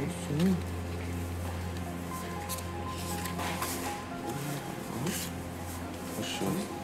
خش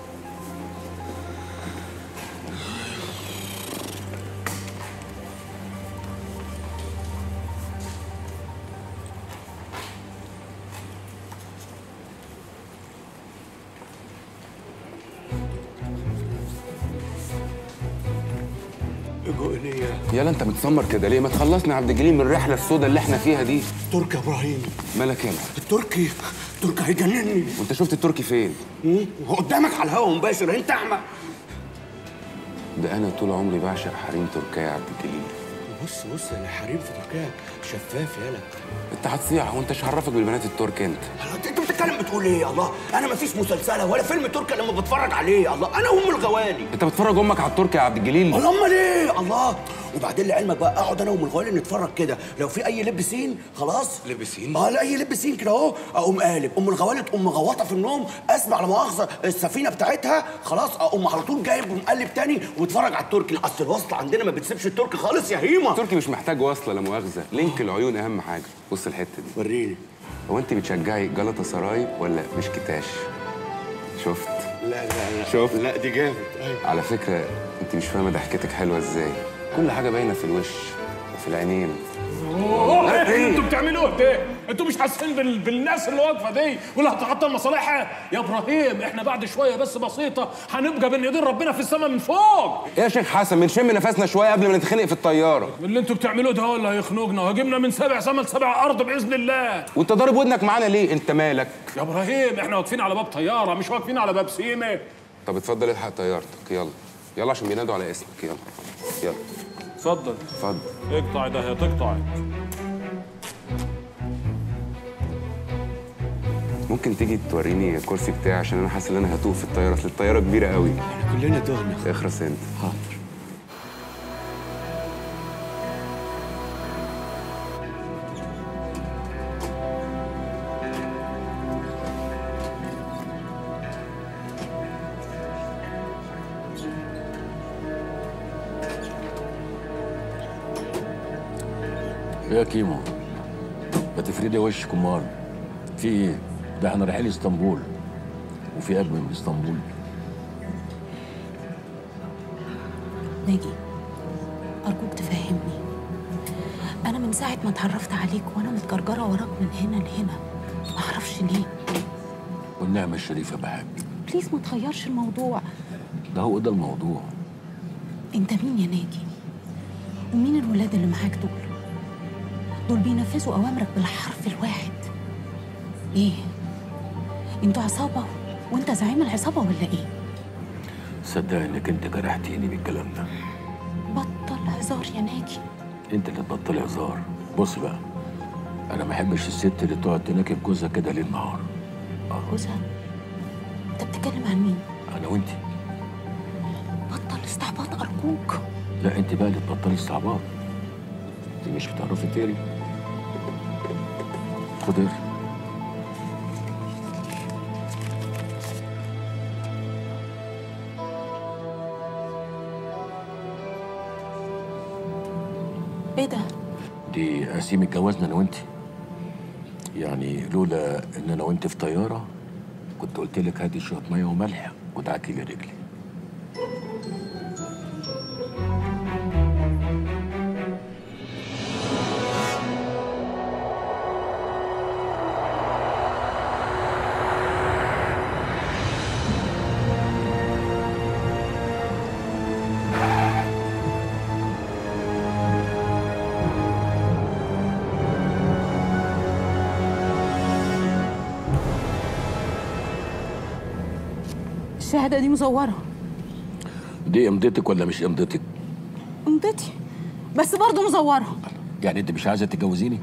يلا انت متسمر كده ليه ما تخلصنا يا عبد الجليل من الرحله السوداء اللي احنا فيها دي تركي يا ابراهيم مالك يلا التركي التركي هيجنني وانت شفت التركي فين مم؟ هو قدامك على الهوا مباشر انت اعمى ده انا طول عمري بعشق حريم تركيا يا عبد الجليل بص بص الحريم في تركيا شفاف يالا انت هتصيع هو انت ايش عرفك بالبنات الترك انت انت انت بتتكلم بتقول ايه يا الله انا ما فيش مسلسله ولا فيلم تركي لما بتفرج عليه يا الله انا ام الغوالي انت بتفرج امك على التركي يا عبد الجليل الله امال ايه الله وبعدين لعلمك بقى اقعد انا وام الغوالي نتفرج كده لو في اي لب سين خلاص لب سين؟ اه لا اي لب سين كده اهو اقوم قالب ام الغوالي تقوم مغوطه في النوم اسمع لا مؤاخذه السفينه بتاعتها خلاص اقوم على طول جايب ومقلب تاني واتفرج على التركي اصل الوصل عندنا ما بتسيبش التركي خالص يا هيما التركي مش محتاج وصله لا مؤاخذه لينك العيون اهم حاجه بص الحته دي وريني هو انت بتشجعي جلطة سراي ولا مش كتاش شفت لا لا لا شوف. لا دي جامد ايوه على فكره انت مش فاهمه ضحكتك حلوه ازاي كل حاجه باينه في الوش وفي العينين اوه انتوا بتعملوا ايه؟ انتوا مش حاسين بال... بالناس اللي واقفه دي واللي هتعطل مصالحها؟ يا ابراهيم احنا بعد شويه بس بسيطه هنبقى بين ايدين ربنا في السماء من فوق ايه يا شيخ حسن بنشم نفسنا شويه قبل ما نتخنق في الطياره اللي انتوا بتعملوه ده هو اللي هيخنقنا وهجيبنا من سبع سما لسبع ارض باذن الله وانت ضارب ودنك معانا ليه انت مالك يا ابراهيم احنا واقفين على باب طياره مش واقفين على باب سيمه طب اتفضل الحق طيارتك يلا يلا عشان بينادوا على اسمك يلا يلا اتفضل اتفضل اقطع ده هي تقطع ممكن تيجي توريني الكرسي بتاعي عشان انا حاسس ان انا هتوه في الطياره اصل الطياره كبيره قوي احنا كلنا تهنا اخرس انت حاضر يا كيمو ما تفردي وشك امال في ايه؟ ده احنا رايحين اسطنبول وفي اجمل من اسطنبول ناجي أرجوك تفهمني أنا من ساعة ما اتعرفت عليك وأنا متجرجرة وراك من هنا لهنا معرفش ليه والنعمه الشريفه بحاج بليز ما تغيرش الموضوع ده هو ده الموضوع أنت مين يا ناجي؟ ومين الولاد اللي معاك دول؟ دول بينفذوا أوامرك بالحرف الواحد إيه؟ أنتوا عصابة وأنت زعيم العصابة ولا إيه؟ صدق انك انت جرحتيني بالكلام ده بطل هزار يا ناجي انت اللي تبطل هزار بص بقى انا ما بحبش الست اللي تقعد تناكب جوزها كده ليل نهار جوزها أنت بتتكلم عن مين؟ انا وانت بطل استعباط أرجوك لا انت بقى اللي تبطلي استعباط انت مش بتعرفي تقري خد اقري إيه ده؟ دي قسيم اتجوزنا انا وانت يعني لولا ان انا وانت في طياره كنت قلت لك هاتي شويه ميه وملح ودعكي لي رجلي الشهادة دي مزورة دي امضتك ولا مش امضتك امضتي بس برضه مزورة يعني انت مش عايزه تتجوزيني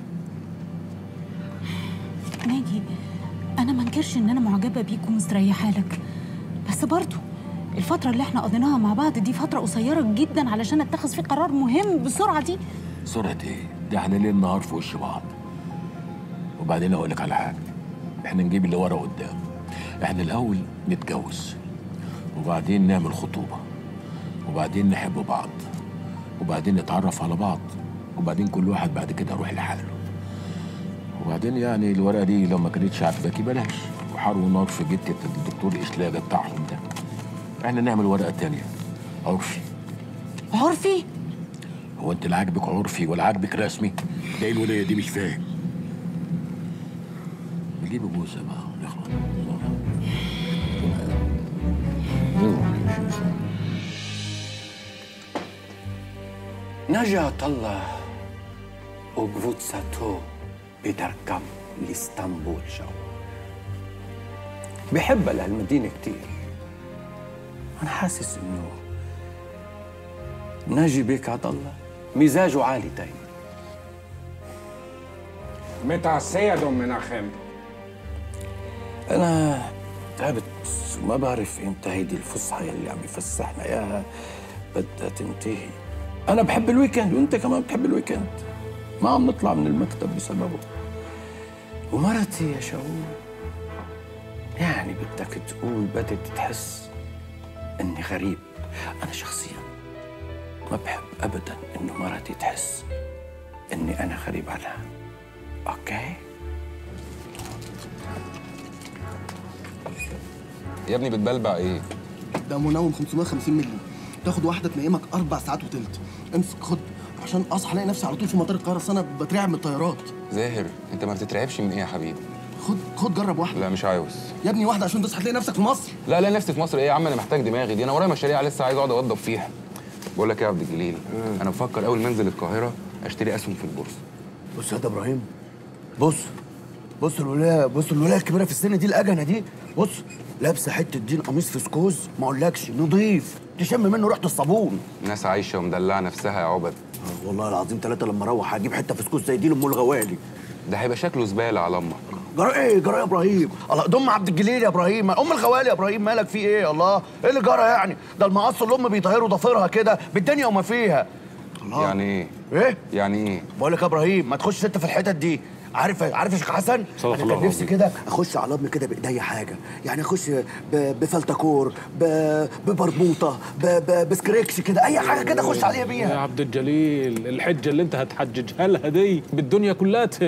ناجي أنا ما انكرش إن أنا معجبة بيك ومستريحة لك بس برضه الفترة اللي احنا قضيناها مع بعض دي فترة قصيرة جدا علشان اتخذ فيه قرار مهم بالسرعة دي سرعه ايه ده احنا ليل نهار في وش بعض وبعدين اقول لك على حاجه احنا نجيب اللي ورا قدام احنا الاول نتجوز وبعدين نعمل خطوبه وبعدين نحب بعض وبعدين نتعرف على بعض وبعدين كل واحد بعد كده يروح لحاله وبعدين يعني الورقه دي لو ما كانتش عاجباكي بلاش وحروا نار في جتة الدكتور إشلاجة بتاعهم ده احنا نعمل ورقه تانية عرفي عرفي هو انت لا عاجبك عرفي ولا عاجبك رسمي ده ايه الولايه دي مش فاهم نجيب بوسه بقى يخلص نجاة الله وقفوتساتو بدركم لاسطنبول جو بحبها لهالمدينة كتير أنا حاسس إنه ناجي بيك عبد الله مزاجه عالي دايما متعسية دم مناخم أنا تعبت وما بعرف إمتى هيدي الفسحة يلي عم يفسحنا إياها بدها تنتهي أنا بحب الويكند وأنت كمان بتحب الويكند ما عم نطلع من المكتب بسببه ومرتي يا شاول يعني بدك تقول بدت تحس إني غريب أنا شخصيا ما بحب أبدا إنه مرتي تحس إني أنا غريب عنها أوكي؟ يا ابني بتبلبع ايه ده منوم 550 مللي تاخد واحده تنيمك اربع ساعات وتلت امسك خد عشان اصحى الاقي نفسي على طول في مطار القاهره أصل انا بترعب من الطيارات زاهر انت ما بتترعبش من ايه يا حبيبي خد خد جرب واحده لا مش عاوز يا ابني واحده عشان تصحى تلاقي نفسك في مصر لا لا نفسي في مصر ايه يا عم انا محتاج دماغي دي انا ورايا مشاريع لسه عايز اقعد اوضب فيها بقول لك ايه يا عبد الجليل انا بفكر اول ما انزل القاهره اشتري اسهم في البورصه بص يا ده ابراهيم بص بص الولايه بص الولايه الكبيره في السن دي الاجنه دي بص لابسه حته دين قميص فسكوز ما اقولكش نضيف تشم منه ريحه الصابون ناس عايشه ومدلعه نفسها يا عبد آه والله العظيم ثلاثه لما اروح هجيب حته فسكوز زي دي لام الغوالي ده هيبقى شكله زباله على امك جرى ايه جرى يا ابراهيم الله ضم عبد الجليل يا ابراهيم ام الغوالي يا ابراهيم مالك في ايه الله ايه اللي جرى يعني ده المقص الام بيطهروا ضفيرها كده بالدنيا وما فيها الله يعني ايه ايه يعني ايه بقول لك يا ابراهيم ما تخش انت في الحتت دي عارف عارف يا شيخ حسن صدق انا الله كان نفسي العظيم. كده اخش على الابن كده بايديا حاجه يعني اخش ب- بفلتكور ب- ببربوطه ب- ب- بسكريكش كده اي حاجه كده اخش عليها يا بيها عبد الجليل الحجة اللي انت هتحججها لها دي بالدنيا كلها